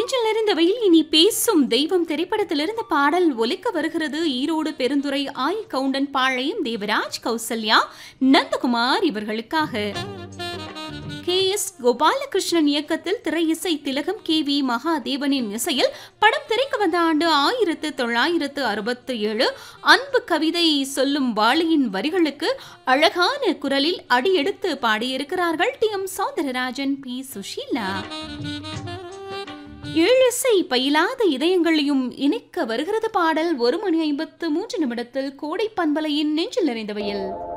நெஞ்சில் நிறைந்தவையில் இனி பேசும் தெய்வம் திரைப்படத்திலிருந்து பாடல் ஒலிக்க வருகிறது ஈரோடு பெருந்துறை ஆய் கவுண்டன் பாளையம் தேவராஜ் கௌசல்யா நந்தகுமார் இவர்களுக்காக கே எஸ் கோபாலகிருஷ்ணன் இயக்கத்தில் திரை இசை திலகம் கே வி மகாதேவனின் இசையில் படம் திரைக்கு வந்த ஆண்டு ஆயிரத்து தொள்ளாயிரத்து அறுபத்து ஏழு அன்பு கவிதை சொல்லும் வாளியின் வரிகளுக்கு அழகான குரலில் அடியெடுத்து பாடியிருக்கிறார்கள் T M Soundararajan P Susheela ஏழிசை பயிலாத இதயங்களையும் இணைக்க வருகிறது பாடல் ஒரு மணி ஐம்பத்து மூன்று நிமிடத்தில் கோடை பண்பலையின் நெஞ்சில் நிறைந்தவையில்